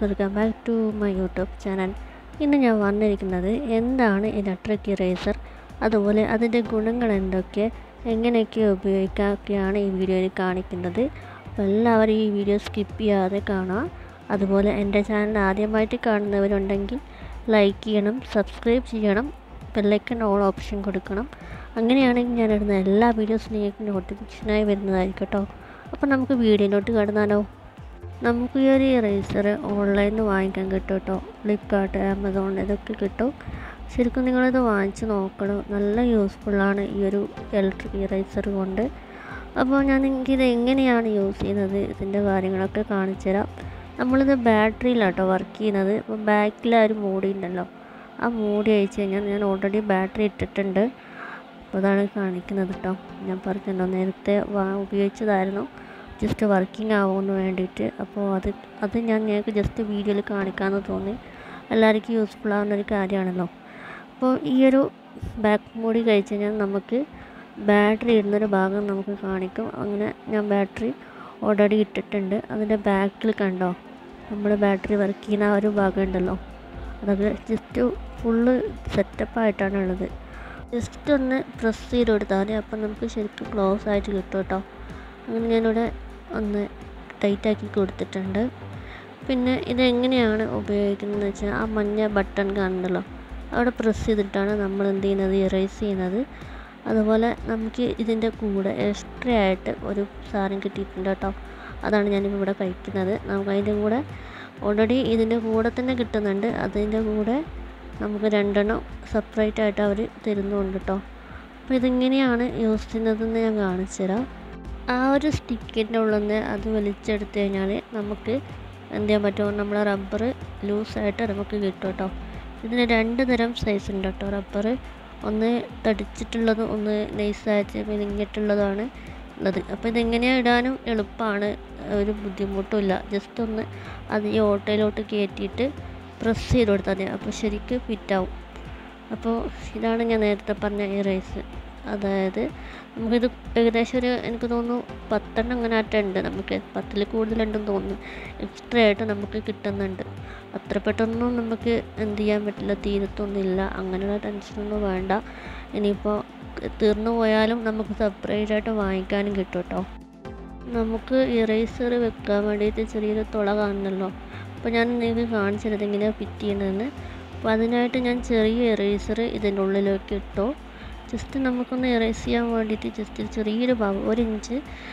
welcome back to my YouTube channel ഇന്ന് ഞാൻ വന്നിരിക്കുന്നത് എന്താണ് ഇലക്ട്രിക് ഇറേസർ അതുപോലെ അതിൻ്റെ ഗുണങ്ങൾ എന്തൊക്കെ എങ്ങനെയൊക്കെ ഉപയോഗിക്കാം ഒക്കെയാണ് ഈ വീഡിയോയിൽ കാണിക്കുന്നത് അപ്പോൾ എല്ലാവരും ഈ വീഡിയോ സ്കിപ്പ് ചെയ്യാതെ കാണുക അതുപോലെ എൻ്റെ ചാനൽ ആദ്യമായിട്ട് കാണുന്നവരുണ്ടെങ്കിൽ ലൈക്ക് ചെയ്യണം സബ്സ്ക്രൈബ് ചെയ്യണം ബെല്ലൈക്കൺ ഓൾ ഓപ്ഷൻ കൊടുക്കണം അങ്ങനെയാണെങ്കിൽ ഞാനിടുന്ന എല്ലാ വീഡിയോസും നിങ്ങൾക്ക് നോട്ടിഫിക്കേഷനായി വരുന്നതായിരിക്കും കേട്ടോ അപ്പോൾ നമുക്ക് വീഡിയോയിലോട്ട് കടന്നാലോ നമുക്ക് ഈ ഒരു ഇറേസർ ഓൺലൈനിൽ നിന്ന് വാങ്ങിക്കാൻ കിട്ടും കേട്ടോ ഫ്ലിപ്കാർട്ട് ആമസോൺ ഇതൊക്കെ കിട്ടും ശരിക്കും നിങ്ങളിത് വാങ്ങിച്ച് നോക്കണം നല്ല യൂസ്ഫുള്ളാണ് ഈ ഒരു ഇലക്ട്രിക് ഇറേസർ കൊണ്ട് അപ്പോൾ ഞാൻ നിങ്ങൾക്ക് ഇത് എങ്ങനെയാണ് യൂസ് ചെയ്യുന്നത് ഇതിൻ്റെ കാര്യങ്ങളൊക്കെ കാണിച്ചു തരാം നമ്മളിത് ബാറ്ററിയിലാട്ടോ വർക്ക് ചെയ്യുന്നത് അപ്പോൾ ബാക്കിൽ ആ ഒരു മൂടി ഉണ്ടല്ലോ ആ മൂടി അയച്ചു കഴിഞ്ഞാൽ ഞാൻ ഓൾറെഡി ബാറ്ററി ഇട്ടിട്ടുണ്ട് അപ്പോൾ അതാണ് കാണിക്കുന്നത് കേട്ടോ ഞാൻ പറഞ്ഞല്ലോ നേരത്തെ വാ ഉപയോഗിച്ചതായിരുന്നു ജസ്റ്റ് വർക്കിംഗ് ആവുമെന്ന് വേണ്ടിയിട്ട് അപ്പോൾ അത് അത് ഞാൻ ഞങ്ങൾക്ക് ജസ്റ്റ് വീഡിയോയിൽ കാണിക്കാമെന്ന് തോന്നി എല്ലാവർക്കും യൂസ്ഫുൾ ആവുന്ന ഒരു കാര്യമാണല്ലോ അപ്പോൾ ഈ ഒരു ബാക്ക് മൂടി കഴിച്ച് കഴിഞ്ഞാൽ നമുക്ക് ബാറ്ററി ഇടുന്നൊരു ഭാഗം നമുക്ക് കാണിക്കും അങ്ങനെ ഞാൻ ബാറ്ററി ഓൾറെഡി ഇട്ടിട്ടുണ്ട് അതിൻ്റെ ബാക്കിൽ കണ്ടോ നമ്മുടെ ബാറ്ററി വർക്ക് ചെയ്യുന്ന ആ ഒരു ഭാഗം ഉണ്ടല്ലോ അതൊക്കെ ജസ്റ്റ് ഫുള്ള് സെറ്റപ്പായിട്ടാണ് ഉള്ളത് ജസ്റ്റ് ഒന്ന് പ്രസ് ചെയ്ത് കൊടുത്താൽ മതി അപ്പം നമുക്ക് ശരിക്കും ക്ലോസ് ആയിട്ട് കിട്ടും കേട്ടോ അങ്ങനെ ഞാനിവിടെ ഒന്ന് ടൈറ്റാക്കി കൊടുത്തിട്ടുണ്ട് പിന്നെ ഇതെങ്ങനെയാണ് ഉപയോഗിക്കുന്നതെന്ന് വെച്ചാൽ ആ മഞ്ഞ ബട്ടൺ കാണുന്നുണ്ടല്ലോ അവിടെ പ്രസ് ചെയ്തിട്ടാണ് നമ്മൾ എന്ത് ചെയ്യുന്നത് ഇറേസ് ചെയ്യുന്നത് അതുപോലെ നമുക്ക് ഇതിൻ്റെ കൂടെ എക്സ്ട്രാ ആയിട്ട് ഒരു സാധനം കിട്ടിയിട്ടുണ്ട് കേട്ടോ അതാണ് ഞാനിപ്പോൾ ഇവിടെ കഴിക്കുന്നത് നമുക്ക് അതിൻ്റെ കൂടെ ഓൾറെഡി ഇതിൻ്റെ കൂടെ തന്നെ കിട്ടുന്നുണ്ട് അതിൻ്റെ കൂടെ നമുക്ക് രണ്ടെണ്ണം സെപ്പറേറ്റ് ആയിട്ട് അവർ തരുന്നുണ്ട് കേട്ടോ അപ്പോൾ ഇതിങ്ങനെയാണ് യൂസ് ചെയ്യുന്നതെന്ന് ഞാൻ കാണിച്ചു തരാം ആ ഒരു സ്റ്റിക്കിൻ്റെ ഉള്ളിൽ നിന്ന് അത് വലിച്ചെടുത്ത് കഴിഞ്ഞാൽ നമുക്ക് എന്ത് ചെയ്യാൻ പറ്റുമോ നമ്മളെ റബ്ബർ ലൂസായിട്ട് നമുക്ക് കിട്ടും കേട്ടോ ഇതിന് രണ്ട് തരം സൈസ് ഉണ്ട് കേട്ടോ റബ്ബർ ഒന്ന് തടിച്ചിട്ടുള്ളത് ഒന്ന് നൈസായിട്ട് മെലിഞ്ഞിട്ടുള്ളതാണ് ഉള്ളത് അപ്പോൾ ഇതെങ്ങനെയാണ് ഇടാനും എളുപ്പമാണ് ഒരു ബുദ്ധിമുട്ടുമില്ല ജസ്റ്റ് ഒന്ന് അത് ഈ ഓട്ടയിലോട്ട് കയറ്റിയിട്ട് പ്രസ് ചെയ്ത് കൊടുത്താൽ മതി അപ്പോൾ ശരിക്കും ഫിറ്റാവും അപ്പോൾ ഇതാണ് ഞാൻ നേരത്തെ പറഞ്ഞ ഈ റൈസ് അതായത് നമുക്കിത് ഏകദേശം ഒരു എനിക്ക് തോന്നുന്നു പത്തെണ്ണം അങ്ങനെ ആയിട്ടുണ്ട് നമുക്ക് പത്തിൽ കൂടുതലുണ്ടെന്ന് തോന്നുന്നു എക്സ്ട്രാ ആയിട്ട് നമുക്ക് കിട്ടുന്നുണ്ട് അത്ര പെട്ടെന്നൊന്നും നമുക്ക് എന്ത് ചെയ്യാൻ പറ്റില്ല തീരത്തൊന്നുമില്ല അങ്ങനെയുള്ള ടെൻഷനൊന്നും വേണ്ട ഇനിയിപ്പോൾ തീർന്നു പോയാലും നമുക്ക് സെപ്പറേറ്റ് ആയിട്ട് വാങ്ങിക്കാനും കിട്ടും കേട്ടോ നമുക്ക് ഇറേസർ വെക്കാൻ വേണ്ടിയിട്ട് ചെറിയൊരു തുള കാണുന്നല്ലോ അപ്പോൾ ഞാൻ നിങ്ങൾക്ക് കാണിച്ചത് എങ്ങനെയാണ് ഫിറ്റ് ചെയ്യണമെന്ന് അപ്പോൾ അതിനായിട്ട് ഞാൻ ചെറിയ ഇറേസർ ഇതിൻ്റെ ഉള്ളിലേക്ക് ഇട്ടു ജസ്റ്റ് നമുക്കൊന്ന് ഇറേസ് ചെയ്യാൻ വേണ്ടിയിട്ട് ജസ്റ്റ് ചെറിയൊരു ഭാഗം ഒരു ഇഞ്ച്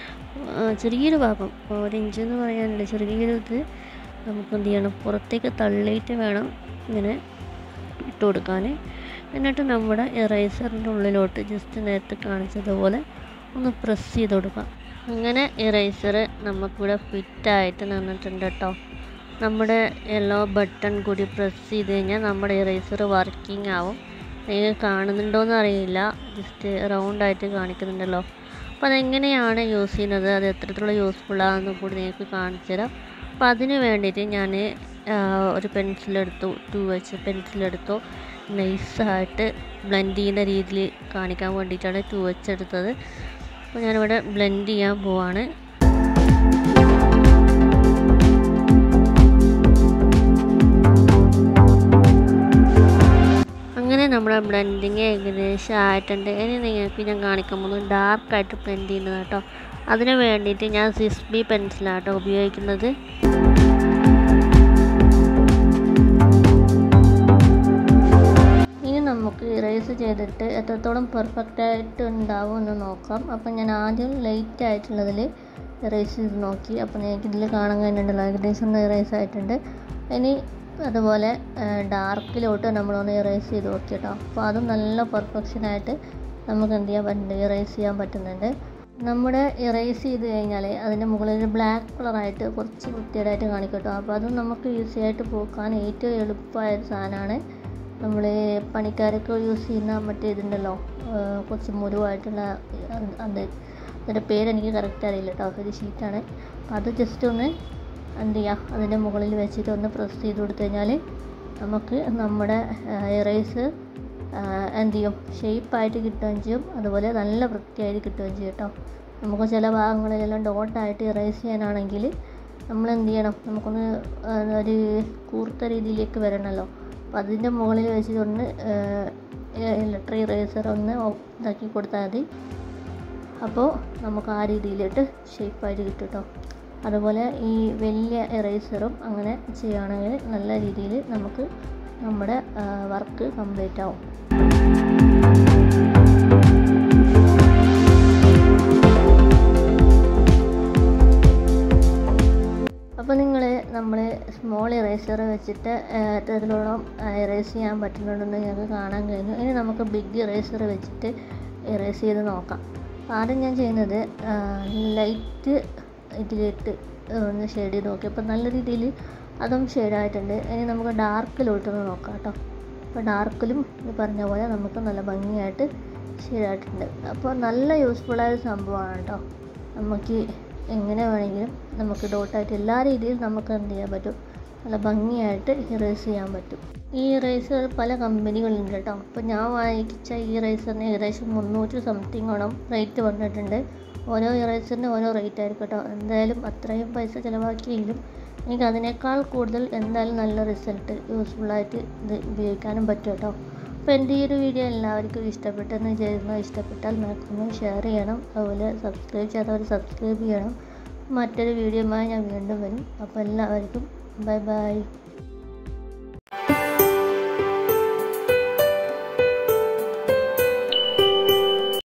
ചെറിയൊരു ഭാഗം ഒരു ഇഞ്ച് എന്ന് പറയാനില്ല ചെറിയൊരു ഇത് നമുക്ക് എന്ത് ചെയ്യണം പുറത്തേക്ക് തള്ളിയിട്ട് വേണം ഇങ്ങനെ ഇട്ട് കൊടുക്കാൻ എന്നിട്ട് നമ്മുടെ ഇറേസറിൻ്റെ ഉള്ളിലോട്ട് ജസ്റ്റ് നേരത്തെ കാണിച്ചതുപോലെ ഒന്ന് പ്രസ് ചെയ്ത് കൊടുക്കാം അങ്ങനെ ഇറേസർ നമുക്കിവിടെ ഫിറ്റായിട്ട് നിന്നിട്ടുണ്ട് കേട്ടോ നമ്മുടെ യെല്ലോ ബട്ടൺ കൂടി പ്രസ് ചെയ്ത് കഴിഞ്ഞാൽ നമ്മുടെ ഇറേസർ വർക്കിംഗ് ആവും നിങ്ങൾക്ക് കാണുന്നുണ്ടോയെന്ന് അറിയില്ല ജസ്റ്റ് റൗണ്ടായിട്ട് കാണിക്കുന്നുണ്ടല്ലോ അപ്പോൾ അതെങ്ങനെയാണ് യൂസ് ചെയ്യുന്നത് അത് എത്രത്തോളം യൂസ്ഫുള്ളാണെന്ന് കൂടി നിങ്ങൾക്ക് കാണിച്ചു തരാം അപ്പോൾ അതിന് വേണ്ടിയിട്ട് ഞാൻ ഒരു പെൻസിലെടുത്തു ടു വെച്ച് പെൻസിലെടുത്തു നൈസായിട്ട് ബ്ലെൻഡ് ചെയ്യുന്ന രീതിയിൽ കാണിക്കാൻ വേണ്ടിയിട്ടാണ് ടു വെച്ച് എടുത്തത് അപ്പോൾ ഞാനിവിടെ ബ്ലെൻഡ് ചെയ്യാൻ പോവാണ് അങ്ങനെ നമ്മുടെ ബ്ലെൻഡിങ് ഏകദേശം ആയിട്ടുണ്ട് ഇനി നിങ്ങൾക്ക് ഞാൻ കാണിക്കാൻ പോകുന്നത് ഡാർക്കായിട്ട് ബ്ലെൻഡ് ചെയ്യുന്നത് കേട്ടോ അതിന് വേണ്ടിയിട്ട് ഞാൻ സിക്സ് ബി പെൻസിലാട്ടോ ഉപയോഗിക്കുന്നത് ഇനി നമുക്ക് ഇറേസ് ചെയ്തിട്ട് എത്രത്തോളം പെർഫെക്റ്റ് ആയിട്ട് ഉണ്ടാവും എന്ന് നോക്കാം അപ്പം ഞാൻ ആദ്യം ലൈറ്റ് ആയിട്ടുള്ളതിൽ ഇറേസ് ചെയ്ത് നോക്കി അപ്പം എനിക്ക് ഇതിൽ കാണാൻ കഴിഞ്ഞിട്ടുണ്ടല്ലോ ഏകദേശം ഒന്ന് ഇറേസ് ആയിട്ടുണ്ട് ഇനി അതുപോലെ ഡാർക്കിലോട്ട് നമ്മളൊന്ന് ഇറേസ് ചെയ്ത് നോക്കി കേട്ടോ അപ്പോൾ അതും നല്ല പെർഫെക്ഷനായിട്ട് നമുക്ക് എന്ത് ചെയ്യാൻ പറ്റുന്നുണ്ട് ഇറേസ് ചെയ്യാൻ പറ്റുന്നുണ്ട് നമ്മുടെ ഇറേസ് ചെയ്ത് കഴിഞ്ഞാൽ അതിൻ്റെ മുകളിൽ ബ്ലാക്ക് കളറായിട്ട് കുറച്ച് വൃത്തികേടായിട്ട് കാണിക്കും കേട്ടോ അപ്പോൾ അതും നമുക്ക് ഈസി ആയിട്ട് പോക്കാൻ ഏറ്റവും എളുപ്പമായ ഒരു സാധനമാണ് നമ്മൾ പണിക്കാരൊക്കെ യൂസ് ചെയ്യുന്ന മറ്റേ ഇതുണ്ടല്ലോ കുറച്ച് മുരുവായിട്ടുള്ള അത് അതിൻ്റെ പേരെനിക്ക് കറക്റ്റ് അറിയില്ല കേട്ടോ ഒരു ഷീറ്റാണ് അപ്പോൾ അത് ജസ്റ്റ് ഒന്ന് എന്ത് ചെയ്യുക അതിൻ്റെ മുകളിൽ വെച്ചിട്ട് ഒന്ന് പ്രസ് ചെയ്ത് കൊടുത്തു കഴിഞ്ഞാൽ നമുക്ക് നമ്മുടെ ഇറേസ് എന്ത് ചെയ്യും ഷേപ്പായിട്ട് കിട്ടുകയും ചെയ്യും അതുപോലെ നല്ല വൃത്തിയായിട്ട് കിട്ടുകയും ചെയ്യും കേട്ടോ നമുക്ക് ചില ഭാഗങ്ങളിലെല്ലാം ഡോട്ടായിട്ട് ഇറേസ് ചെയ്യാനാണെങ്കിൽ നമ്മൾ എന്ത് ചെയ്യണം നമുക്കൊന്ന് ആ, ഒരു കൂർത്ത രീതിയിലേക്ക് വരണമല്ലോ അപ്പോൾ അതിൻ്റെ മുകളിൽ വെച്ചിട്ടൊന്ന് ഇലക്ട്രിക് ഇറേസർ ഒന്ന് ഓ- ഇതാക്കി കൊടുത്താൽ മതി അപ്പോൾ നമുക്ക് ആ രീതിയിലിട്ട് ഷേപ്പായിട്ട് കിട്ടും കേട്ടോ അതുപോലെ ഈ വലിയ ഇറേസറും അങ്ങനെ ചെയ്യുകയാണെങ്കിൽ നല്ല രീതിയിൽ നമുക്ക് നമ്മുടെ വർക്ക് കംപ്ലീറ്റ് ആവും അപ്പോൾ നിങ്ങൾ നമ്മൾ സ്മോൾ ഇറേസർ വെച്ചിട്ട് എത്രത്തോളം ഇറേസ് ചെയ്യാൻ പറ്റുന്നുണ്ടെന്ന് ഞങ്ങൾക്ക് കാണാൻ കഴിഞ്ഞു ഇനി നമുക്ക് ബിഗ് ഇറേസർ വെച്ചിട്ട് ഇറേസ് ചെയ്ത് നോക്കാം ആദ്യം ഞാൻ ചെയ്യുന്നത് ലൈറ്റ് ഇതിലിട്ട് ഒന്ന് ഷെയ്ഡ് ചെയ്ത് നോക്കി അപ്പോൾ നല്ല രീതിയിൽ അതും ഷെയ്ഡായിട്ടുണ്ട് ഇനി നമുക്ക് ഡാർക്കിലോട്ടൊന്ന് നോക്കാം കേട്ടോ അപ്പോൾ ഡാർക്കിലും ഈ പറഞ്ഞ പോലെ നമുക്ക് നല്ല ഭംഗിയായിട്ട് ഷെയ്ഡായിട്ടുണ്ട് അപ്പോൾ നല്ല യൂസ്ഫുള്ളായ ഒരു സംഭവമാണ് കേട്ടോ നമുക്ക് എങ്ങനെ വേണമെങ്കിലും നമുക്ക് ഡോട്ടായിട്ട് എല്ലാ രീതിയിലും നമുക്ക് എന്ത് ചെയ്യാൻ പറ്റും നല്ല ഭംഗിയായിട്ട് ഇറേസ് ചെയ്യാൻ പറ്റും ഈ ഇറേസർ പല കമ്പനികളുണ്ട് കേട്ടോ അപ്പോൾ ഞാൻ വാങ്ങിച്ച ഈ ഇറേസറിന് ഏകദേശം മുന്നൂറ്റി സംതിങ്ങോളം റേറ്റ് വന്നിട്ടുണ്ട് ഓരോ ഇറേസറിന് ഓരോ റേറ്റ് ആയിരിക്കും കേട്ടോ എന്തായാലും അത്രയും പൈസ ചിലവാക്കിയെങ്കിലും എനിക്ക് അതിനേക്കാൾ കൂടുതൽ എന്തായാലും നല്ല റിസൾട്ട് യൂസ്ഫുള്ളായിട്ട് ഇത് ഉപയോഗിക്കാനും പറ്റും കേട്ടോ അപ്പോൾ എൻ്റെ ഈ ഒരു വീഡിയോ എല്ലാവർക്കും ഇഷ്ടപ്പെട്ടെന്ന് വിചാരിക്കുന്നു ഇഷ്ടപ്പെട്ടാൽ മാക്സിമം ഷെയർ ചെയ്യണം അതുപോലെ സബ്സ്ക്രൈബ് ചെയ്യാത്തവർ സബ്സ്ക്രൈബ് ചെയ്യണം മറ്റൊരു വീഡിയോയുമായി ഞാൻ വീണ്ടും വരും അപ്പോൾ എല്ലാവർക്കും ബൈ ബൈ